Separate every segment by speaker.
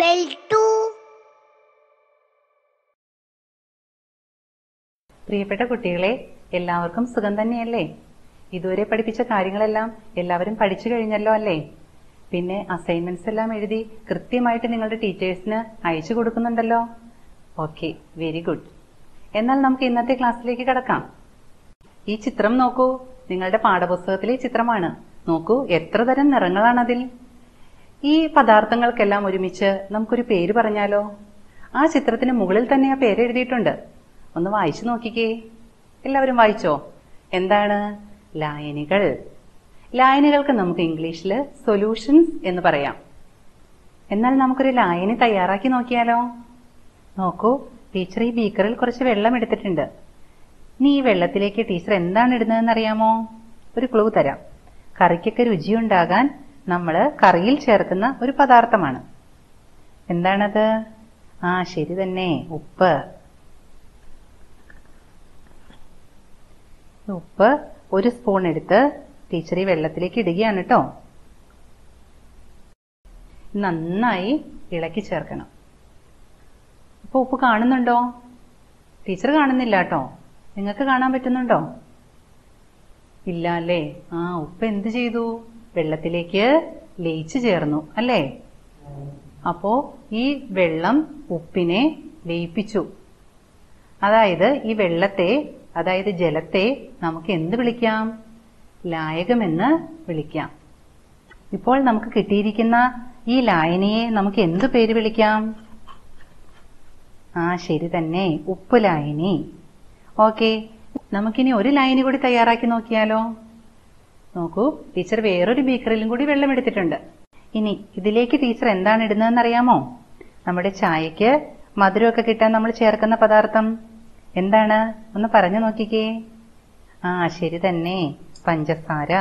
Speaker 1: L2
Speaker 2: പ്രിയപ്പെട്ട കുട്ടികളെ എല്ലാവർക്കും സുഖം തന്നെയല്ലേ ഇതുവരെ പഠിപ്പിച്ച കാര്യങ്ങളെല്ലാം എല്ലാവരും പഠിച്ചു കഴിഞ്ഞല്ലോ അല്ലേ പിന്നെ അസൈൻമെന്റ്സ് എല്ലാം എഴുതി കൃത്യമായിട്ട് നിങ്ങളുടെ ടീച്ചേഴ്സിന് അയച്ചു കൊടുക്കുന്നുണ്ടല്ലോ ഓക്കെ വെരി ഗുഡ് എന്നാൽ നമുക്ക് ഇന്നത്തെ ക്ലാസ്സിലേക്ക് കടക്കാം ഈ ചിത്രം നോക്കൂ നിങ്ങളുടെ പാഠപുസ്തകത്തിലെ ചിത്രമാണ് നോക്കൂ എത്ര തരം നിറങ്ങളാണ് അതിൽ ഈ പദാർത്ഥങ്ങൾക്കെല്ലാം ഒരുമിച്ച് നമുക്കൊരു പേര് പറഞ്ഞാലോ ആ ചിത്രത്തിന് മുകളിൽ തന്നെ ആ പേര് എഴുതിയിട്ടുണ്ട് ഒന്ന് വായിച്ചു നോക്കിക്കേ എല്ലാവരും വായിച്ചോ എന്താണ് ലായനികൾ ലായനികൾക്ക് നമുക്ക് ഇംഗ്ലീഷിൽ സൊല്യൂഷൻസ് എന്ന് പറയാം എന്നാൽ നമുക്കൊരു ലായനി തയ്യാറാക്കി നോക്കിയാലോ നോക്കൂ ടീച്ചർ ഈ ബീക്കറിൽ കുറച്ച് വെള്ളം എടുത്തിട്ടുണ്ട് നീ ഈ വെള്ളത്തിലേക്ക് ടീച്ചർ എന്താണ് ഇടുന്നതെന്ന് അറിയാമോ ഒരു ക്ലൂ തരാം കറിക്കൊക്കെ രുചിയുണ്ടാകാൻ നമ്മൾ കറിയിൽ ചേർക്കുന്ന ഒരു പദാർത്ഥമാണ് എന്താണത് ആ ശരി തന്നെ ഉപ്പ് ഉപ്പ് ഒരു സ്പൂൺ എടുത്ത് ടീച്ചർ ഈ വെള്ളത്തിലേക്ക് ഇടുകയാണ് കേട്ടോ നന്നായി ഇളക്കി ചേർക്കണം ഇപ്പൊ ഉപ്പ് കാണുന്നുണ്ടോ ടീച്ചർ കാണുന്നില്ല കേട്ടോ നിങ്ങൾക്ക് കാണാൻ പറ്റുന്നുണ്ടോ ഇല്ല അല്ലേ ആ ഉപ്പ് എന്ത് ചെയ്തു വെള്ളത്തിലേക്ക് ലയിച്ചു ചേർന്നു അല്ലേ അപ്പോ ഈ വെള്ളം ഉപ്പിനെ ലയിപ്പിച്ചു അതായത് ഈ വെള്ളത്തെ അതായത് ജലത്തെ നമുക്ക് എന്ത് വിളിക്കാം ലായകമെന്ന് വിളിക്കാം ഇപ്പോൾ നമുക്ക് കിട്ടിയിരിക്കുന്ന ഈ ലായനിയെ നമുക്ക് എന്ത് പേര് വിളിക്കാം ആ ശരി തന്നെ ഉപ്പ് ലായനി ഓക്കെ നമുക്കിനി ഒരു ലൈന് കൂടി തയ്യാറാക്കി നോക്കിയാലോ നോക്കൂ ടീച്ചർ വേറൊരു ബീക്കറിലും കൂടി വെള്ളം എടുത്തിട്ടുണ്ട് ഇനി ഇതിലേക്ക് ടീച്ചർ എന്താണ് ഇടുന്നതെന്ന് അറിയാമോ നമ്മുടെ ചായക്ക് മധുരമൊക്കെ കിട്ടാൻ നമ്മൾ ചേർക്കുന്ന പദാർത്ഥം എന്താണ് ഒന്ന് പറഞ്ഞു നോക്കിക്കേ ആ ശരി തന്നെ പഞ്ചസാര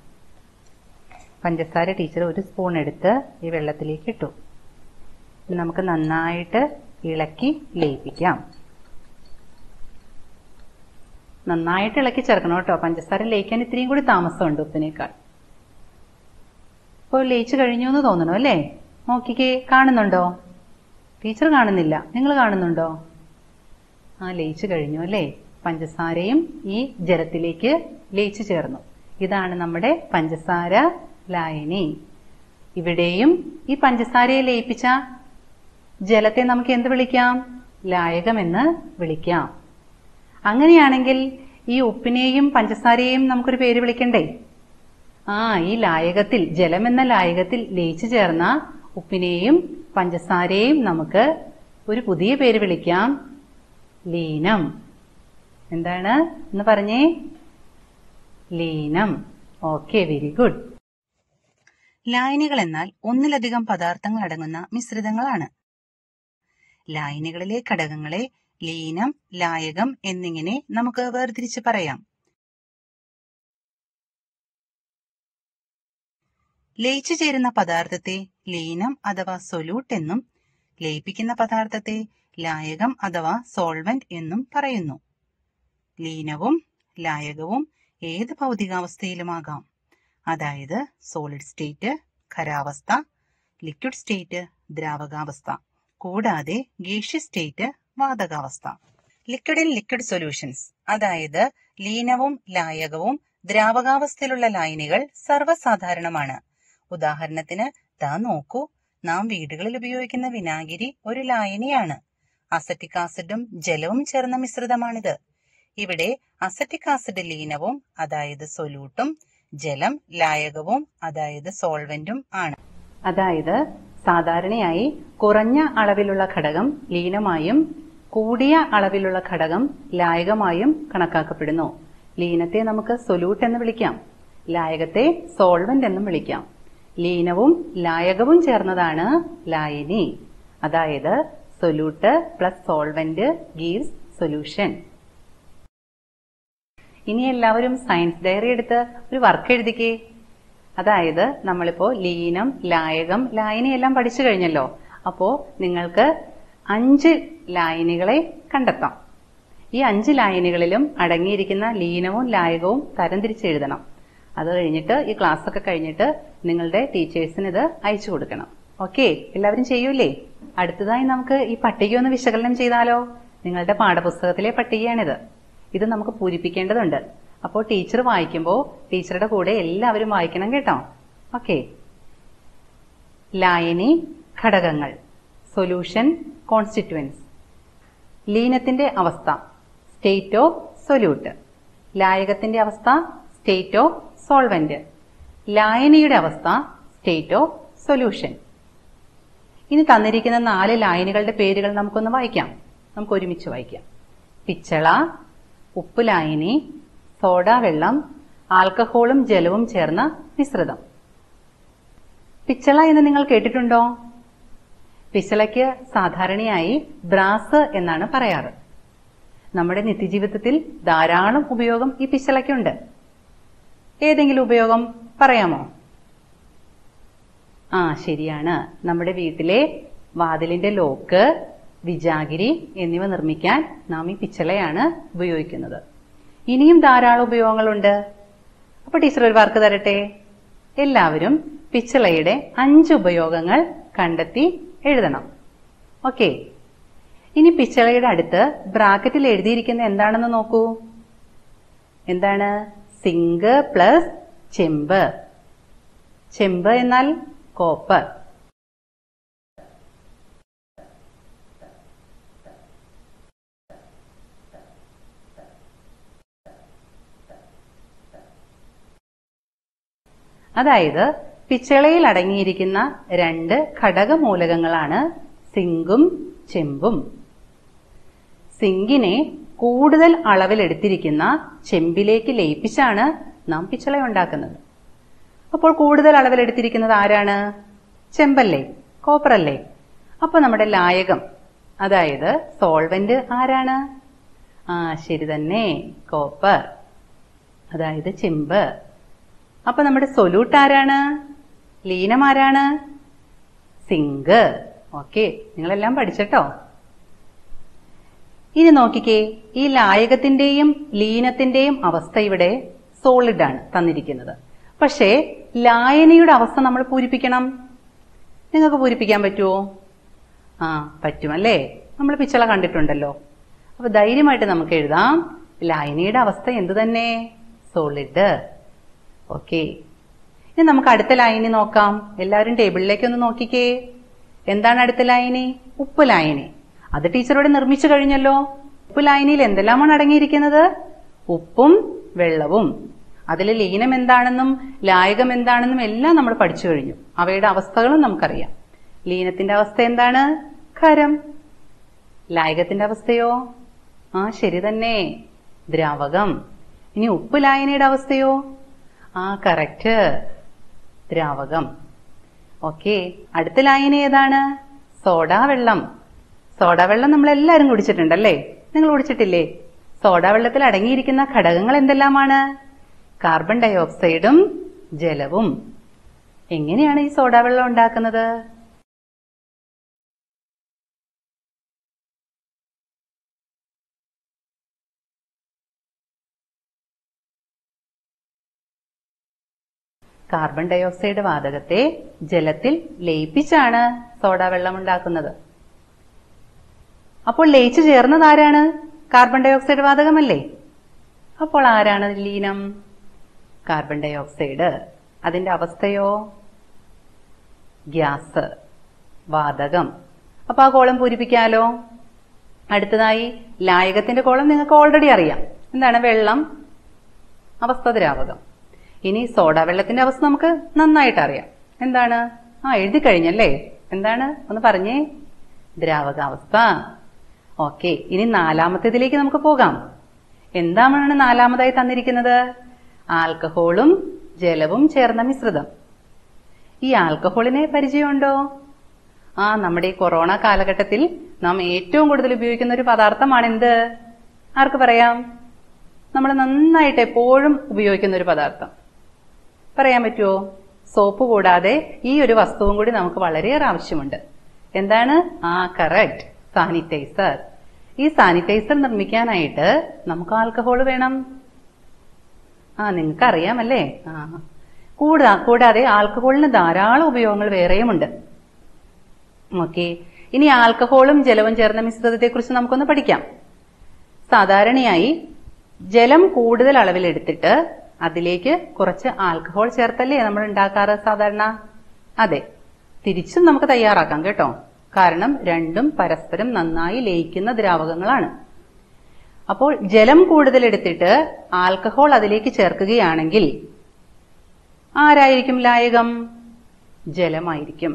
Speaker 2: പഞ്ചസാര ടീച്ചർ ഒരു സ്പൂൺ എടുത്ത് ഈ വെള്ളത്തിലേക്ക് ഇട്ടു ഇനി നമുക്ക് നന്നായിട്ട് ഇളക്കി ലയിപ്പിക്കാം നന്നായിട്ട് ഇളക്കി ചേർക്കണം കേട്ടോ പഞ്ചസാര ലയിക്കാൻ ഇത്രയും കൂടി താമസമുണ്ട് ഉപ്പിനേക്കാൾ ഇപ്പോൾ ലയിച്ചു കഴിഞ്ഞു എന്ന് തോന്നണു അല്ലേ നോക്കിക്കേ കാണുന്നുണ്ടോ ടീച്ചർ കാണുന്നില്ല നിങ്ങൾ കാണുന്നുണ്ടോ ആ ലയിച്ചു കഴിഞ്ഞു അല്ലേ പഞ്ചസാരയും ഈ ജലത്തിലേക്ക് ലയിച്ചു ചേർന്നു ഇതാണ് നമ്മുടെ പഞ്ചസാര ലായനി ഇവിടെയും ഈ പഞ്ചസാരയെ ലയിപ്പിച്ച ജലത്തെ നമുക്ക് എന്ത് വിളിക്കാം ലായകമെന്ന് വിളിക്കാം അങ്ങനെയാണെങ്കിൽ ഈ ഉപ്പിനെയും പഞ്ചസാരയെയും നമുക്കൊരു പേര് വിളിക്കണ്ടേ ആ ഈ ലായകത്തിൽ ജലം എന്ന ലായകത്തിൽ ലയിച്ചു ചേർന്ന ഉപ്പിനെയും പഞ്ചസാരയെയും നമുക്ക് ഒരു പുതിയ പേര് വിളിക്കാം ലീനം എന്താണ് എന്ന് പറഞ്ഞേ ലീനം ഓക്കെ വെരി ഗുഡ് ലായനികൾ എന്നാൽ ഒന്നിലധികം പദാർത്ഥങ്ങൾ അടങ്ങുന്ന മിശ്രിതങ്ങളാണ് ലായനികളിലെ ഘടകങ്ങളെ ലീനം ലായകം എന്നിങ്ങനെ നമുക്ക് വേർതിരിച്ച് പറയാം ലയിച്ചു ചേരുന്ന പദാർത്ഥത്തെ ലീനം അഥവാ സൊല്യൂട്ട് എന്നും ലയിപ്പിക്കുന്ന പദാർത്ഥത്തെ ലായകം അഥവാ സോൾവെന്റ് എന്നും പറയുന്നു ലീനവും ലായകവും ഏത് ഭൗതികാവസ്ഥയിലുമാകാം അതായത് സോളിഡ് സ്റ്റേറ്റ് ഖരാവസ്ഥ ലിക്വിഡ് സ്റ്റേറ്റ് ദ്രാവകാവസ്ഥ കൂടാതെ ഗേഷ്യസ് സ്റ്റേറ്റ് വാതകാവസ്ഥ ലിക്വിഡ് ഇൻ ലിക്വിഡ് സൊല്യൂഷൻസ് അതായത് ലീനവും ലായകവും ദ്രാവകാവസ്ഥയിലുള്ള ലായനികൾ സർവ്വസാധാരണമാണ് ഉദാഹരണത്തിന് ദാ നോക്കൂ നാം വീടുകളിൽ ഉപയോഗിക്കുന്ന വിനാഗിരി ഒരു ലായനിയാണ് അസറ്റിക് ആസിഡും ജലവും ചേർന്ന മിശ്രിതമാണിത് ഇവിടെ അസറ്റിക് ആസിഡ് ലീനവും അതായത് സൊല്യൂട്ടും ജലം ലായകവും അതായത് സോൾവെന്റും ആണ് അതായത് സാധാരണയായി കുറഞ്ഞ അളവിലുള്ള ഘടകം ലീനമായും കൂടിയ അളവിലുള്ള ഘടകം ലായകമായും കണക്കാക്കപ്പെടുന്നു ലീനത്തെ നമുക്ക് സൊല്യൂട്ട് എന്ന് വിളിക്കാം ലായകത്തെ സോൾവെന്റ് എന്നും വിളിക്കാം ലീനവും ലായകവും ചേർന്നതാണ് ലായനി അതായത് solute plus solvent gives solution ഇനി എല്ലാവരും സയൻസ് ഡയറി എടുത്ത് ഒരു വർക്ക് എഴുതിക്കേ അതായത് നമ്മളിപ്പോ ലീനം ലായകം ലായനി എല്ലാം പഠിച്ചു കഴിഞ്ഞല്ലോ അപ്പോ നിങ്ങൾക്ക് അഞ്ച് ലായനികളെ കണ്ടെത്താം ഈ അഞ്ച് ലായനികളിലും അടങ്ങിയിരിക്കുന്ന ലീനവും ലായകവും തരംതിരിച്ച് എഴുതണം അത് കഴിഞ്ഞിട്ട് ഈ ക്ലാസ് ഒക്കെ കഴിഞ്ഞിട്ട് നിങ്ങളുടെ ടീച്ചേഴ്സിന് ഇത് അയച്ചു കൊടുക്കണം ഓക്കെ എല്ലാവരും ചെയ്യൂലേ അടുത്തതായി നമുക്ക് ഈ പട്ടിക ഒന്ന് വിശകലനം ചെയ്താലോ നിങ്ങളുടെ പാഠപുസ്തകത്തിലെ പട്ടികയാണിത് ഇത് നമുക്ക് പൂരിപ്പിക്കേണ്ടതുണ്ട് അപ്പോൾ ടീച്ചർ വായിക്കുമ്പോൾ ടീച്ചറുടെ കൂടെ എല്ലാവരും വായിക്കണം കേട്ടോ ഓക്കെ ലായനി ഘടകങ്ങൾ സൊല്യൂഷൻ കോൺസ്റ്റിറ്റ്യുവൻസ് ലീനത്തിന്റെ അവസ്ഥ സ്റ്റേറ്റ് ഓഫ് സൊല്യൂട്ട് ലായകത്തിന്റെ അവസ്ഥ സ്റ്റേറ്റ് ഓഫ് സോൾവെന്റ് ലായനിയുടെ അവസ്ഥ സ്റ്റേറ്റ് ഓഫ് സൊല്യൂഷൻ ഇനി തന്നിരിക്കുന്ന നാല് ലായനികളുടെ പേരുകൾ നമുക്കൊന്ന് വായിക്കാം നമുക്ക് ഒരുമിച്ച് വായിക്കാം പിച്ചള ഉപ്പ് ലായനി സോഡ വെള്ളം ആൽക്കഹോളും ജലവും ചേർന്ന മിശ്രിതം പിച്ചള എന്ന് നിങ്ങൾ കേട്ടിട്ടുണ്ടോ പിച്ചളയ്ക്ക് സാധാരണയായി ബ്രാസ് എന്നാണ് പറയാറ് നമ്മുടെ നിത്യജീവിതത്തിൽ ധാരാളം ഉപയോഗം ഈ പിച്ചളയ്ക്കുണ്ട് ഏതെങ്കിലും ഉപയോഗം പറയാമോ ആ ശരിയാണ് നമ്മുടെ വീട്ടിലെ വാതിലിന്റെ ലോക്ക് വിജാഗിരി എന്നിവ നിർമ്മിക്കാൻ നാം ഈ പിച്ചളയാണ് ഉപയോഗിക്കുന്നത് ഇനിയും ധാരാളം ഉപയോഗങ്ങളുണ്ട് അപ്പൊ ടീച്ചർ ഒരു വർക്ക് തരട്ടെ എല്ലാവരും പിച്ചളയുടെ അഞ്ച് ഉപയോഗങ്ങൾ കണ്ടെത്തി എഴുതണം ഓക്കെ ഇനി പിച്ചളയുടെ അടുത്ത് ബ്രാക്കറ്റിൽ എഴുതിയിരിക്കുന്ന എന്താണെന്ന് നോക്കൂ എന്താണ് സിങ്ക് പ്ലസ് ചെമ്പ് ചെമ്പ് എന്നാൽ കോപ്പർ അതായത് പിച്ചളയിൽ അടങ്ങിയിരിക്കുന്ന രണ്ട് ഘടകമൂലകങ്ങളാണ് സിങ്കും ചെമ്പും സിങ്കിനെ കൂടുതൽ അളവിലെടുത്തിരിക്കുന്ന ചെമ്പിലേക്ക് ലയിപ്പിച്ചാണ് നാം പിച്ചള ഉണ്ടാക്കുന്നത് അപ്പോൾ കൂടുതൽ അളവിലെടുത്തിരിക്കുന്നത് ആരാണ് ചെമ്പല്ലേ കോപ്പർ അല്ലേ അപ്പൊ നമ്മുടെ ലായകം അതായത് സോൾവെന്റ് ആരാണ് ആ ശരി തന്നെ കോപ്പർ അതായത് ചെമ്പ് അപ്പൊ നമ്മുടെ സൊല്യൂട്ട് ആരാണ് ലീനം ആരാണ് സിങ്ക് ഓക്കെ നിങ്ങളെല്ലാം പഠിച്ചട്ടോ ഇനി നോക്കിക്കേ ഈ ലായകത്തിന്റെയും ലീനത്തിന്റെയും അവസ്ഥ ഇവിടെ സോളിഡ് ആണ് തന്നിരിക്കുന്നത് പക്ഷേ ലായനിയുടെ അവസ്ഥ നമ്മൾ പൂരിപ്പിക്കണം നിങ്ങൾക്ക് പൂരിപ്പിക്കാൻ പറ്റുമോ ആ പറ്റുമല്ലേ നമ്മൾ പിച്ചള കണ്ടിട്ടുണ്ടല്ലോ അപ്പൊ ധൈര്യമായിട്ട് നമുക്ക് എഴുതാം ലായനിയുടെ അവസ്ഥ എന്തു തന്നെ സോളിഡ് ഓക്കെ ഇനി നമുക്ക് അടുത്ത ലൈനി നോക്കാം എല്ലാവരും ടേബിളിലേക്ക് ഒന്ന് നോക്കിക്കേ എന്താണ് അടുത്ത ലൈനി ഉപ്പ് ലായനി അത് ടീച്ചറോട് നിർമ്മിച്ചു കഴിഞ്ഞല്ലോ ഉപ്പ് ലായനിയിൽ എന്തെല്ലാമാണ് അടങ്ങിയിരിക്കുന്നത് ഉപ്പും വെള്ളവും അതിൽ ലീനം എന്താണെന്നും ലായകം എന്താണെന്നും എല്ലാം നമ്മൾ പഠിച്ചു കഴിഞ്ഞു അവയുടെ അവസ്ഥകളും നമുക്കറിയാം ലീനത്തിന്റെ അവസ്ഥ എന്താണ് ഖരം ലായകത്തിന്റെ അവസ്ഥയോ ആ ശരി തന്നെ ദ്രാവകം ഇനി ഉപ്പ് ലായനിയുടെ അവസ്ഥയോ ആ കറക്റ്റ് ദ്രാവകം ഓക്കെ അടുത്ത ലായനി ഏതാണ് സോഡാ വെള്ളം സോഡാ വെള്ളം നമ്മൾ എല്ലാവരും കുടിച്ചിട്ടുണ്ടല്ലേ നിങ്ങൾ കുടിച്ചിട്ടില്ലേ സോഡാ വെള്ളത്തിൽ അടങ്ങിയിരിക്കുന്ന ഘടകങ്ങൾ എന്തെല്ലാമാണ് കാർബൺ ഡയോക്സൈഡും ജലവും എങ്ങനെയാണ് ഈ സോഡാ വെള്ളം ഉണ്ടാക്കുന്നത് കാർബൺ ഡയോക്സൈഡ് വാതകത്തെ ജലത്തിൽ ലയിപ്പിച്ചാണ് സോഡാ വെള്ളം ഉണ്ടാക്കുന്നത് അപ്പോൾ ലയിച്ചു ചേർന്നത് ആരാണ് കാർബൺ ഡയോക്സൈഡ് വാതകമല്ലേ അപ്പോൾ ആരാണ് ലീനം കാർബൺ ഡയോക്സൈഡ് അതിന്റെ അവസ്ഥയോ ഗ്യാസ് വാതകം അപ്പൊ ആ കോളം പൂരിപ്പിക്കാലോ അടുത്തതായി ലായകത്തിന്റെ കോളം നിങ്ങൾക്ക് ഓൾറെഡി അറിയാം എന്താണ് വെള്ളം അവസ്ഥ ദ്രാവകം ഇനി സോഡ വെള്ളത്തിന്റെ അവസ്ഥ നമുക്ക് നന്നായിട്ട് അറിയാം എന്താണ് ആ എഴുതി കഴിഞ്ഞല്ലേ എന്താണ് ഒന്ന് പറഞ്ഞേ ദ്രാവകാവസ്ഥ ഓക്കെ ഇനി നാലാമത്തേതിലേക്ക് നമുക്ക് പോകാം എന്താണ് നാലാമതായി തന്നിരിക്കുന്നത് ആൽക്കഹോളും ജലവും ചേർന്ന മിശ്രിതം ഈ ആൽക്കഹോളിനെ പരിചയമുണ്ടോ ആ നമ്മുടെ ഈ കൊറോണ കാലഘട്ടത്തിൽ നാം ഏറ്റവും കൂടുതൽ ഉപയോഗിക്കുന്ന ഒരു പദാർത്ഥമാണ് എന്ത് ആർക്ക് പറയാം നമ്മൾ നന്നായിട്ട് എപ്പോഴും ഉപയോഗിക്കുന്ന ഒരു പദാർത്ഥം പറയാൻ പറ്റുമോ സോപ്പ് കൂടാതെ ഈ ഒരു വസ്തുവും കൂടി നമുക്ക് വളരെയേറെ ആവശ്യമുണ്ട് എന്താണ് ആ കറക്റ്റ് സാനിറ്റൈസർ ഈ സാനിറ്റൈസർ നിർമ്മിക്കാനായിട്ട് നമുക്ക് ആൽക്കഹോൾ വേണം ആ നിങ്ങൾക്ക് അറിയാമല്ലേ ആ കൂടാ കൂടാതെ ആൽക്കഹോളിന് ധാരാളം ഉപയോഗങ്ങൾ വേറെയുമുണ്ട് ഓക്കെ ഇനി ആൽക്കഹോളും ജലവും ചേർന്ന മിശ്രിതത്തെക്കുറിച്ച് നമുക്കൊന്ന് പഠിക്കാം സാധാരണയായി ജലം കൂടുതൽ അളവിൽ എടുത്തിട്ട് അതിലേക്ക് കുറച്ച് ആൽക്കഹോൾ ചേർത്തല്ലേ നമ്മൾ ഉണ്ടാക്കാറ് സാധാരണ അതെ തിരിച്ചും നമുക്ക് തയ്യാറാക്കാം കേട്ടോ കാരണം രണ്ടും പരസ്പരം നന്നായി ലയിക്കുന്ന ദ്രാവകങ്ങളാണ് അപ്പോൾ ജലം കൂടുതൽ എടുത്തിട്ട് ആൽക്കഹോൾ അതിലേക്ക് ചേർക്കുകയാണെങ്കിൽ ആരായിരിക്കും ലായകം ജലമായിരിക്കും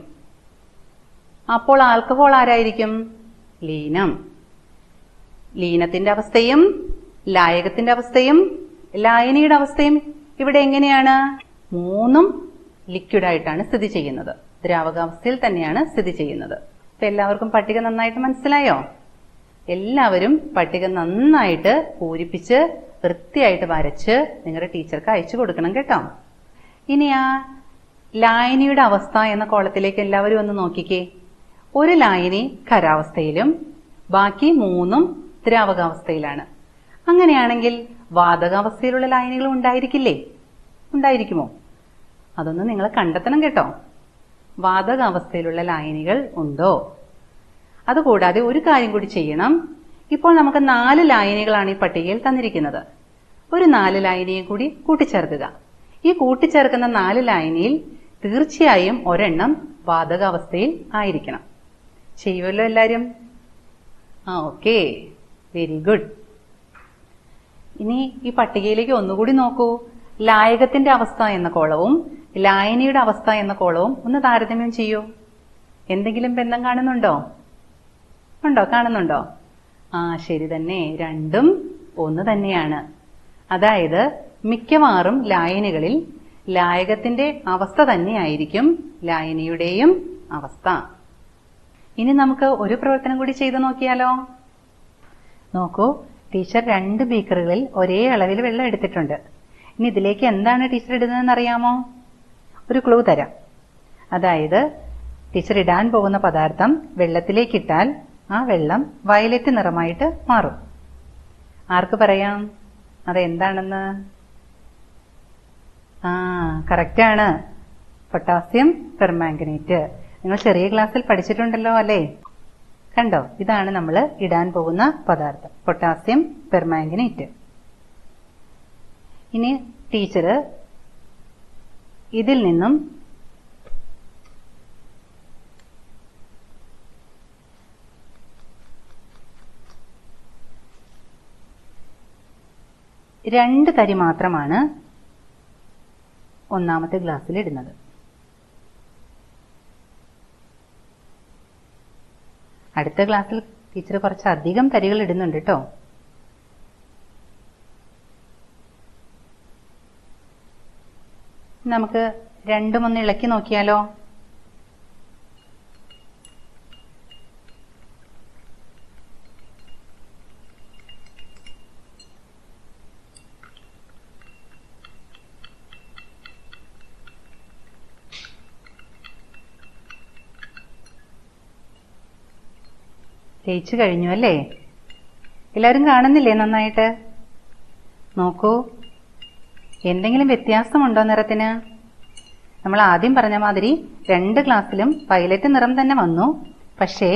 Speaker 2: അപ്പോൾ ആൽക്കഹോൾ ആരായിരിക്കും ലീനം ലീനത്തിന്റെ അവസ്ഥയും ലായകത്തിന്റെ അവസ്ഥയും ലായനിയുടെ അവസ്ഥയും ഇവിടെ എങ്ങനെയാണ് മൂന്നും ലിക്വിഡായിട്ടാണ് സ്ഥിതി ചെയ്യുന്നത് ദ്രാവകാവസ്ഥയിൽ തന്നെയാണ് സ്ഥിതി ചെയ്യുന്നത് അപ്പൊ എല്ലാവർക്കും പട്ടിക നന്നായിട്ട് മനസ്സിലായോ എല്ലാവരും പട്ടിക നന്നായിട്ട് പൂരിപ്പിച്ച് വൃത്തിയായിട്ട് വരച്ച് നിങ്ങളുടെ ടീച്ചർക്ക് അയച്ചു കൊടുക്കണം കേട്ടോ ഇനി ആ ലായനിയുടെ അവസ്ഥ എന്ന കോളത്തിലേക്ക് എല്ലാവരും ഒന്ന് നോക്കിക്കേ ഒരു ലായനി ഖരാവസ്ഥയിലും ബാക്കി മൂന്നും ദ്രാവകാവസ്ഥയിലാണ് അങ്ങനെയാണെങ്കിൽ വാതകാവസ്ഥയിലുള്ള ലായനികൾ ഉണ്ടായിരിക്കില്ലേ ഉണ്ടായിരിക്കുമോ അതൊന്ന് നിങ്ങൾ കണ്ടെത്തണം കേട്ടോ വാതകാവസ്ഥയിലുള്ള ലായനികൾ ഉണ്ടോ അതുകൂടാതെ ഒരു കാര്യം കൂടി ചെയ്യണം ഇപ്പോൾ നമുക്ക് നാല് ലായനികളാണ് ഈ പട്ടികയിൽ തന്നിരിക്കുന്നത് ഒരു നാല് ലായനിയെ കൂടി കൂട്ടിച്ചേർക്കുക ഈ കൂട്ടിച്ചേർക്കുന്ന നാല് ലായനിയിൽ തീർച്ചയായും ഒരെണ്ണം വാതകാവസ്ഥയിൽ ആയിരിക്കണം ചെയ്യുമല്ലോ എല്ലാരും ആ ഓക്കെ വെരി ഗുഡ് ഇനി ഈ പട്ടികയിലേക്ക് ഒന്നുകൂടി നോക്കൂ ലായകത്തിന്റെ അവസ്ഥ എന്ന കോളവും ലായനിയുടെ അവസ്ഥ എന്ന കോളവും ഒന്ന് താരതമ്യം ചെയ്യൂ എന്തെങ്കിലും ബന്ധം കാണുന്നുണ്ടോ ഉണ്ടോ കാണുന്നുണ്ടോ ആ ശരി തന്നെ രണ്ടും ഒന്ന് തന്നെയാണ് അതായത് മിക്കവാറും ലായനികളിൽ ലായകത്തിന്റെ അവസ്ഥ തന്നെയായിരിക്കും ലായനിയുടെയും അവസ്ഥ ഇനി നമുക്ക് ഒരു പ്രവർത്തനം കൂടി ചെയ്തു നോക്കിയാലോ നോക്കൂ ടീച്ചർ രണ്ട് ബീക്കറുകളിൽ ഒരേ അളവിൽ വെള്ളം എടുത്തിട്ടുണ്ട് ഇനി ഇതിലേക്ക് എന്താണ് ടീച്ചർ ഇടുന്നതെന്ന് അറിയാമോ ഒരു ക്ലൂ തരാം അതായത് ടീച്ചർ ഇടാൻ പോകുന്ന പദാർത്ഥം വെള്ളത്തിലേക്ക് ഇട്ടാൽ ആ വെള്ളം വയലറ്റ് നിറമായിട്ട് മാറും ആർക്ക് പറയാം അതെന്താണെന്ന് ആ കറക്റ്റാണ് പൊട്ടാസ്യം പെർമാംഗനേറ്റ് നിങ്ങൾ ചെറിയ ക്ലാസ്സിൽ പഠിച്ചിട്ടുണ്ടല്ലോ അല്ലേ കണ്ടോ ഇതാണ് നമ്മൾ ഇടാൻ പോകുന്ന പദാർത്ഥം പൊട്ടാസ്യം പെർമാംഗനേറ്റ് ഇനി ടീച്ചർ ഇതിൽ നിന്നും രണ്ട് തരി മാത്രമാണ് ഒന്നാമത്തെ ഗ്ലാസ്സിൽ ഇടുന്നത് അടുത്ത ക്ലാസ്സിൽ ടീച്ചർ കുറച്ച് അധികം തരികൾ ഇടുന്നുണ്ട് കേട്ടോ നമുക്ക് രണ്ടും ഒന്ന് ഇളക്കി നോക്കിയാലോ തേച്ചു കഴിഞ്ഞു അല്ലേ എല്ലാവരും കാണുന്നില്ലേ നന്നായിട്ട് നോക്കൂ എന്തെങ്കിലും വ്യത്യാസമുണ്ടോ നിറത്തിന് നമ്മൾ ആദ്യം പറഞ്ഞ മാതിരി രണ്ട് ഗ്ലാസ്സിലും വയലറ്റ് നിറം തന്നെ വന്നു പക്ഷേ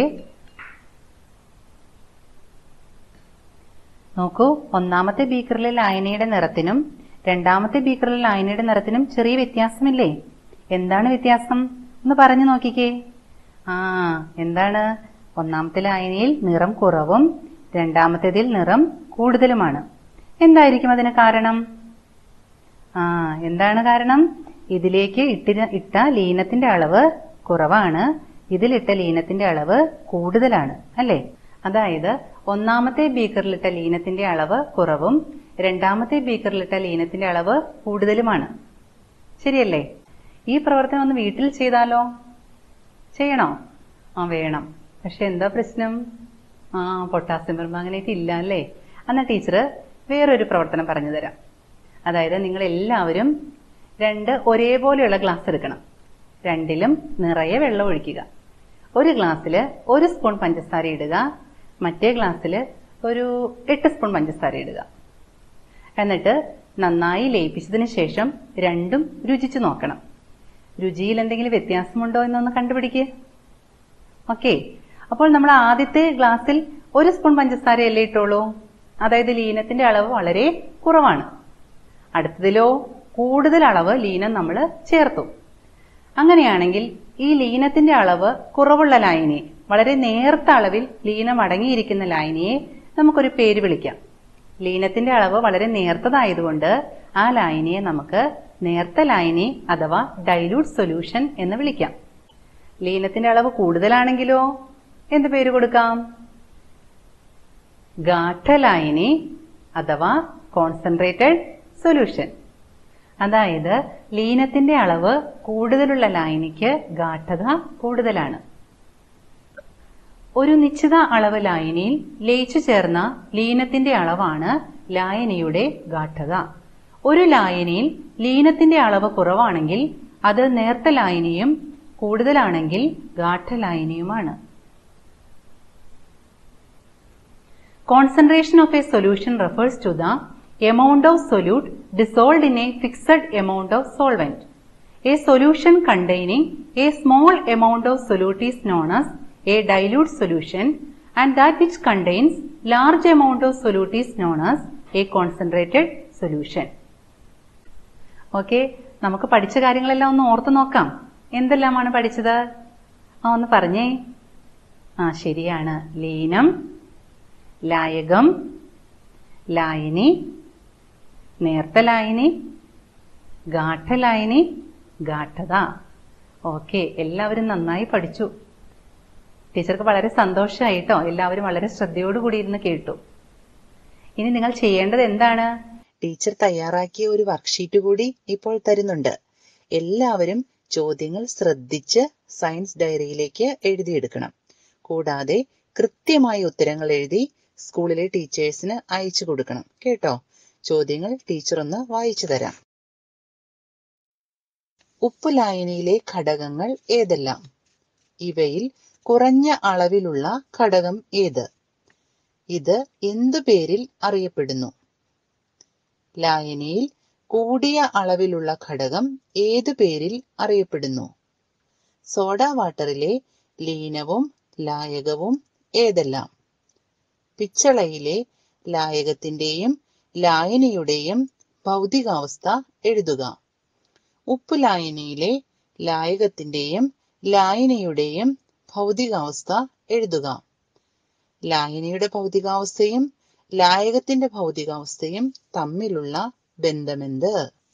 Speaker 2: നോക്കൂ ഒന്നാമത്തെ ബീക്കറിലെ ലായനിയുടെ നിറത്തിനും രണ്ടാമത്തെ ബീക്കറിലെ ലായനിയുടെ നിറത്തിനും ചെറിയ വ്യത്യാസമില്ലേ എന്താണ് വ്യത്യാസം ഒന്ന് പറഞ്ഞു നോക്കിക്കേ ആ എന്താണ് ഒന്നാമത്തെ ലായനിയിൽ നിറം കുറവും രണ്ടാമത്തേതിൽ നിറം കൂടുതലുമാണ് എന്തായിരിക്കും അതിന് കാരണം ആ എന്താണ് കാരണം ഇതിലേക്ക് ഇട്ടിര ഇട്ട ലീനത്തിന്റെ അളവ് കുറവാണ് ഇതിലിട്ട ലീനത്തിന്റെ അളവ് കൂടുതലാണ് അല്ലേ അതായത് ഒന്നാമത്തെ ബീക്കറിലിട്ട ലീനത്തിന്റെ അളവ് കുറവും രണ്ടാമത്തെ ബീക്കറിലിട്ട ലീനത്തിന്റെ അളവ് കൂടുതലുമാണ് ശരിയല്ലേ ഈ പ്രവർത്തനം ഒന്ന് വീട്ടിൽ ചെയ്താലോ ചെയ്യണോ ആ വേണം പക്ഷെ എന്താ പ്രശ്നം ആ പൊട്ടാസ്യം പെർമാംഗനേറ്റ് ഇല്ല അല്ലേ എന്നാ ടീച്ചർ വേറൊരു പ്രവർത്തനം പറഞ്ഞു തരാം അതായത് നിങ്ങൾ എല്ലാവരും രണ്ട് ഒരേപോലെയുള്ള ഗ്ലാസ് എടുക്കണം രണ്ടിലും നിറയെ വെള്ളം ഒഴിക്കുക ഒരു ഗ്ലാസ്സിൽ ഒരു സ്പൂൺ പഞ്ചസാര ഇടുക മറ്റേ ഗ്ലാസ്സിൽ ഒരു എട്ട് സ്പൂൺ പഞ്ചസാര ഇടുക എന്നിട്ട് നന്നായി ലയിപ്പിച്ചതിന് ശേഷം രണ്ടും രുചിച്ചു നോക്കണം രുചിയിൽ എന്തെങ്കിലും വ്യത്യാസമുണ്ടോ എന്നൊന്ന് കണ്ടുപിടിക്കുക ഓക്കെ അപ്പോൾ നമ്മൾ ആദ്യത്തെ ഗ്ലാസ്സിൽ ഒരു സ്പൂൺ പഞ്ചസാരയല്ലേ ഇട്ടുള്ളൂ അതായത് ലീനത്തിന്റെ അളവ് വളരെ കുറവാണ് അടുത്തതിലോ കൂടുതൽ അളവ് ലീനം നമ്മൾ ചേർത്തു അങ്ങനെയാണെങ്കിൽ ഈ ലീനത്തിന്റെ അളവ് കുറവുള്ള ലായനിയെ വളരെ നേർത്ത അളവിൽ ലീനം അടങ്ങിയിരിക്കുന്ന ലായനിയെ നമുക്കൊരു പേര് വിളിക്കാം ലീനത്തിന്റെ അളവ് വളരെ നേർത്തതായതുകൊണ്ട് ആ ലായനിയെ നമുക്ക് നേർത്ത ലായനി അഥവാ ഡൈലൂട്ട് സൊല്യൂഷൻ എന്ന് വിളിക്കാം ലീനത്തിന്റെ അളവ് കൂടുതലാണെങ്കിലോ എന്ത് പേര് കൊടുക്കാം ഗാഠലായനി അഥവാ കോൺസെൻട്രേറ്റഡ് സൊല്യൂഷൻ അതായത് ലീനത്തിന്റെ അളവ് കൂടുതലുള്ള ലായനിക്ക് ഗാഠത കൂടുതലാണ് ഒരു നിശ്ചിത അളവ് ലായനിയിൽ ലയിച്ചു ചേർന്ന ലീനത്തിന്റെ അളവാണ് ലായനിയുടെ ഗാഠത ഒരു ലായനിയിൽ ലീനത്തിന്റെ അളവ് കുറവാണെങ്കിൽ അത് നേർത്ത ലായനിയും കൂടുതലാണെങ്കിൽ ഗാഠലായനിയുമാണ് Concentration of a solution refers to the amount of solute dissolved in a fixed amount of solvent. A solution containing a small amount of solute is known as a dilute solution and that which contains large amount of solute is known as a concentrated solution. Okay നമുക്ക് പഠിച്ച കാര്യങ്ങളെല്ലാം ഒന്ന് ഓർത്തു നോക്കാം എന്തെല്ലാമാണ് പഠിച്ചത് ആ ഒന്ന് പറഞ്ഞേ ആ ശരിയാണ് ലീനം ലായകം ലായനി നേർത്ത ലായനി ഗാഠലായനി ഗാഠത ഓക്കെ എല്ലാവരും നന്നായി പഠിച്ചു ടീച്ചർക്ക് വളരെ സന്തോഷമായിട്ടോ എല്ലാവരും വളരെ ശ്രദ്ധയോടുകൂടി ഇരുന്ന് കേട്ടു ഇനി നിങ്ങൾ ചെയ്യേണ്ടത് എന്താണ്
Speaker 1: ടീച്ചർ തയ്യാറാക്കിയ ഒരു വർക്ക്ഷീറ്റ് കൂടി ഇപ്പോൾ തരുന്നുണ്ട് എല്ലാവരും ചോദ്യങ്ങൾ ശ്രദ്ധിച്ച് സയൻസ് ഡയറിയിലേക്ക് എഴുതിയെടുക്കണം കൂടാതെ കൃത്യമായി ഉത്തരങ്ങൾ എഴുതി സ്കൂളിലെ ടീച്ചേഴ്സിന് അയച്ചു കൊടുക്കണം കേട്ടോ ചോദ്യങ്ങൾ ടീച്ചർ ഒന്ന് വായിച്ചു തരാം ഉപ്പ് ലായനിയിലെ ഘടകങ്ങൾ ഏതെല്ലാം ഇവയിൽ കുറഞ്ഞ അളവിലുള്ള ഘടകം ഏത് ഇത് എന്തു പേരിൽ അറിയപ്പെടുന്നു ലായനിയിൽ കൂടിയ അളവിലുള്ള ഘടകം ഏതു പേരിൽ അറിയപ്പെടുന്നു സോഡ വാട്ടറിലെ ലീനവും ലായകവും ഏതെല്ലാം പിച്ചളയിലെ ലായകത്തിന്റെയും ലായനിയുടെയും ഭൗതികാവസ്ഥ എഴുതുക ഉപ്പു ലായനിയിലെ ലായകത്തിന്റെയും ലായനിയുടെയും ഭൗതികാവസ്ഥ എഴുതുക ലായനിയുടെ ഭൗതികാവസ്ഥയും ലായകത്തിന്റെ ഭൗതികാവസ്ഥയും തമ്മിലുള്ള ബന്ധമെന്ത്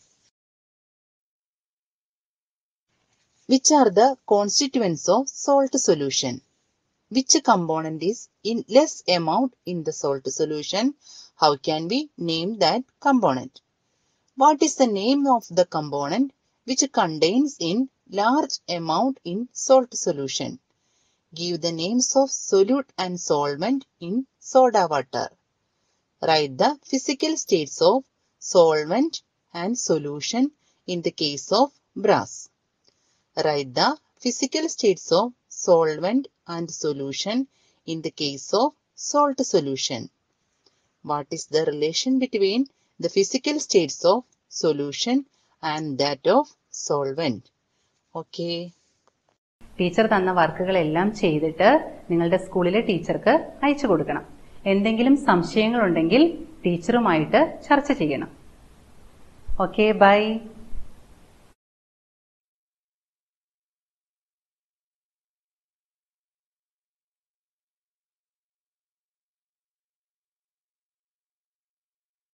Speaker 1: Which are the constituents of salt solution? Which component is in less amount in the salt solution? How can we name that component? What is the name of the component which contains in large amount in salt solution? Give the names of solute and solvent in soda water. Write the physical states of solvent and solution in the case of brass. Write the physical states of solvent and solution in the case of salt solution. What is the relation between the physical states of solution and that of solvent? Okay.
Speaker 2: Teacher തന്ന വർക്കുകളെല്ലാം ചെയ്തിട്ട് നിങ്ങളുടെ സ്കൂളിലെ ടീച്ചർക്ക് അയച്ചു കൊടുക്കണം എന്തെങ്കിലും സംശയങ്ങളുണ്ടെങ്കിൽ ടീച്ചറുമായിട്ട് ചർച്ച ചെയ്യണം ഓക്കെ ബൈ